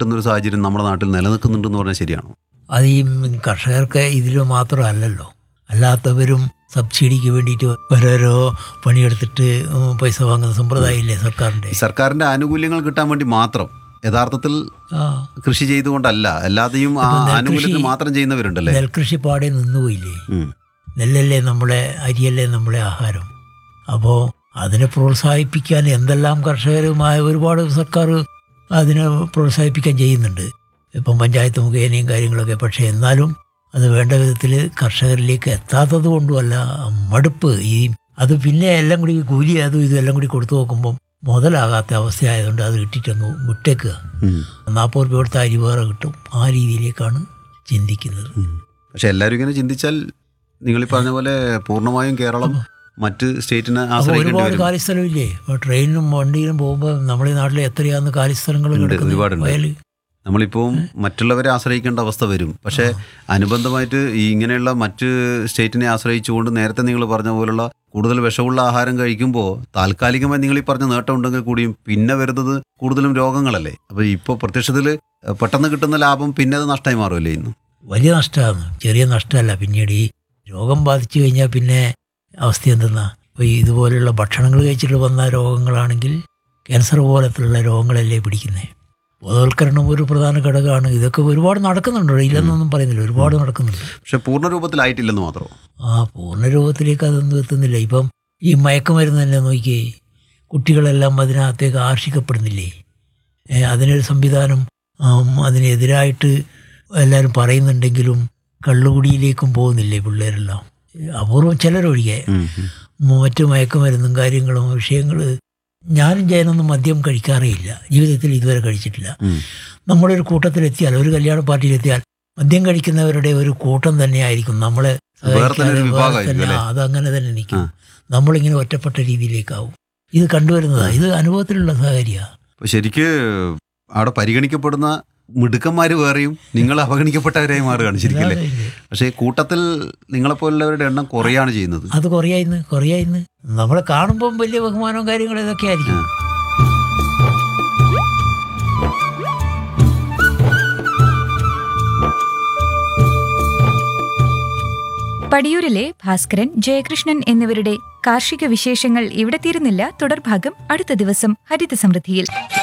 കിട്ടുന്ന ഒരു സാഹചര്യം നമ്മുടെ നാട്ടിൽ നിലനിൽക്കുന്നുണ്ടെന്ന് പറഞ്ഞാൽ ശരിയാണോ അത് ഈ കർഷകർക്ക് ഇതിൽ മാത്രമല്ലല്ലോ അല്ലാത്തവരും സബ്സിഡിക്ക് വേണ്ടിയിട്ട് ഓരോരോ പണിയെടുത്തിട്ട് ഉം, പൈസ വാങ്ങുന്ന സമ്പ്രദായമില്ലേ സർക്കാരിൻ്റെ ഈ സർക്കാരിന്റെ ആനുകൂല്യങ്ങൾ കിട്ടാൻ വേണ്ടി മാത്രം യഥാർത്ഥത്തിൽ ആ കൃഷി ചെയ്തുകൊണ്ടല്ല അല്ലാതെയും ആ ഇപ്പൊ നെൽകൃഷി- ആനുകൂല്യത്തിന് മാത്രം ചെയ്യുന്നവരുണ്ടല്ലേ നെൽകൃഷി പാടെ നിന്നുപോയില്ലേ ഉം. നെല്ലല്ലേ നമ്മളെ അരിയല്ലേ നമ്മളെ ആഹാരം അപ്പോൾ അതിനെ പ്രോത്സാഹിപ്പിക്കാൻ എന്തെല്ലാം കർഷകരുമായ ഒരുപാട് സർക്കാർ അതിനെ പ്രോത്സാഹിപ്പിക്കാൻ ചെയ്യുന്നുണ്ട് ഇപ്പം പഞ്ചായത്ത് മുഖേനയും കാര്യങ്ങളൊക്കെ പക്ഷേ എന്നാലും അത് വേണ്ട വിധത്തിൽ കർഷകരിലേക്ക് എത്താത്തത് കൊണ്ടുമല്ല മടുപ്പ് ഈ അത് പിന്നെ എല്ലാം കൂടി കൂലി അതും ഇതും എല്ലാം കൂടി കൊടുത്തു നോക്കുമ്പം മുതലാകാത്ത അവസ്ഥയായതുകൊണ്ട് അത് ഇട്ടിട്ടങ്ങ് വിട്ടേക്കുക ഉം. നാൽപ്പത് രൂപ കൊടുത്ത അരി വേറെ കിട്ടും ആ രീതിയിലേക്കാണ് ചിന്തിക്കുന്നത് ഉം. പക്ഷെ എല്ലാവരും ഇങ്ങനെ ചിന്തിച്ചാൽ നിങ്ങൾ ഈ പറഞ്ഞ പോലെ പൂർണ്ണമായും കേരളം മറ്റ് സ്റ്റേറ്റിനെ അപ്പോൾ ആശ്രയിക്കേണ്ടി ഒരുപാട് വരും കാലിസ്ഥലമില്ലേ ഇപ്പോൾ ട്രെയിനിനും വണ്ടിയിലും പോകുമ്പോൾ നമ്മുടെ ഈ നാട്ടിൽ എത്രയാന്ന് കാലിസ്ഥലങ്ങൾ ഉണ്ട്, കിടക്കുന്നത് ഒരുപാടുണ്ട്. വയൽ നമ്മളിപ്പോൾ മറ്റുള്ളവരെ ആശ്രയിക്കേണ്ട അവസ്ഥ വരും പക്ഷേ അനുബന്ധമായിട്ട് ഈ ഇങ്ങനെയുള്ള മറ്റ് സ്റ്റേറ്റിനെ ആശ്രയിച്ചുകൊണ്ട് നേരത്തെ നിങ്ങൾ പറഞ്ഞ പോലുള്ള കൂടുതൽ വിഷമുള്ള ആഹാരം കഴിക്കുമ്പോൾ താൽക്കാലികമായി നിങ്ങൾ ഈ പറഞ്ഞ നേട്ടം ഉണ്ടെങ്കിൽ കൂടിയും പിന്നെ വരുന്നത് കൂടുതലും രോഗങ്ങളല്ലേ അപ്പോൾ ഇപ്പോൾ പ്രത്യക്ഷത്തിൽ പെട്ടെന്ന് കിട്ടുന്ന ലാഭം പിന്നെ അത് നഷ്ടമായി മാറുമല്ലേ ഇന്ന് വലിയ നഷ്ടമാണ് ചെറിയ നഷ്ടമല്ല പിന്നീട് ഈ രോഗം ബാധിച്ചു കഴിഞ്ഞാൽ പിന്നെ അവസ്ഥ എന്തെന്നാ ഇപ്പോൾ ഈ ഇതുപോലെയുള്ള ഭക്ഷണങ്ങൾ കഴിച്ചിട്ട് വന്ന രോഗങ്ങളാണെങ്കിൽ ക്യാൻസർ പോലത്തുള്ള രോഗങ്ങളല്ലേ പിടിക്കുന്നത് ബോധവൽക്കരണം ഒരു പ്രധാന ഘടകമാണ് ഇതൊക്കെ ഒരുപാട് നടക്കുന്നുണ്ട് ഇല്ലെന്നൊന്നും പറയുന്നില്ല ഒരുപാട് നടക്കുന്നുണ്ട് പക്ഷെ പൂർണ്ണ രൂപത്തിലായിട്ടില്ലെന്ന് മാത്രം ആ പൂർണ്ണ രൂപത്തിലേക്ക് അതൊന്നും എത്തുന്നില്ല ഇപ്പം ഈ മയക്കുമരുന്ന് തന്നെ നോക്കിയേ കുട്ടികളെല്ലാം അതിനകത്തേക്ക് ആകർഷിക്കപ്പെടുന്നില്ലേ ഏ, അതിനൊരു സംവിധാനം ആം, അതിനെതിരായിട്ട് എല്ലാവരും പറയുന്നുണ്ടെങ്കിലും കള്ളുകുടിയിലേക്കും പോകുന്നില്ലേ പിള്ളേരെല്ലാം അപൂർവം ചിലരൊഴികെ ഉം, ഉം. മറ്റു മയക്കുമരുന്നും കാര്യങ്ങളും വിഷയങ്ങൾ ഞാനും ജയനൊന്നും മദ്യം കഴിക്കാറേയില്ല ജീവിതത്തിൽ ഇതുവരെ കഴിച്ചിട്ടില്ല ഉം. നമ്മുടെ ഒരു കൂട്ടത്തിലെത്തിയാൽ ഒരു കല്യാണ പാർട്ടിയിലെത്തിയാൽ മദ്യം കഴിക്കുന്നവരുടെ ഒരു കൂട്ടം തന്നെയായിരിക്കും നമ്മളെ വേറെ തന്നെ ഒരു സഹായിക്കാതെ വേറെ വിഭാഗമായിരിക്കും തന്നെ അല്ലേ? അതങ്ങനെ തന്നെ നിൽക്കും ആ. നമ്മളിങ്ങനെ ഒറ്റപ്പെട്ട രീതിയിലേക്കാവും ഇത് കണ്ടുവരുന്നതാണ് ഇത് അനുഭവത്തിലുള്ള കാര്യമാണ് അപ്പോൾ ശരിക്ക് അവിടെ പരിഗണിക്കപ്പെടുന്ന മിടുക്കന്മാര് വേറെയും നിങ്ങൾ അവഗണിക്കപ്പെട്ടവരായി മാറുകയാണ് ശരിക്കല്ലേ പക്ഷേ കൂട്ടത്തിൽ നിങ്ങളെപ്പോലുള്ളവരുടെ എണ്ണം കുറയാണ് ചെയ്യുന്നത് അത് കുറയായിന്ന് കുറയായിന്ന് നമ്മളെ കാണുമ്പം വലിയ ബഹുമാനവും കാര്യങ്ങളും ഇതൊക്കെ ആയിരിക്കും ആ. പടിയൂരിലെ ഭാസ്കരൻ ജയകൃഷ്ണൻ എന്നിവരുടെ കാർഷിക വിശേഷങ്ങൾ ഇവിടെ തീരുന്നില്ല തുടർഭാഗം അടുത്ത ദിവസം ഹരിത സമൃദ്ധിയിൽ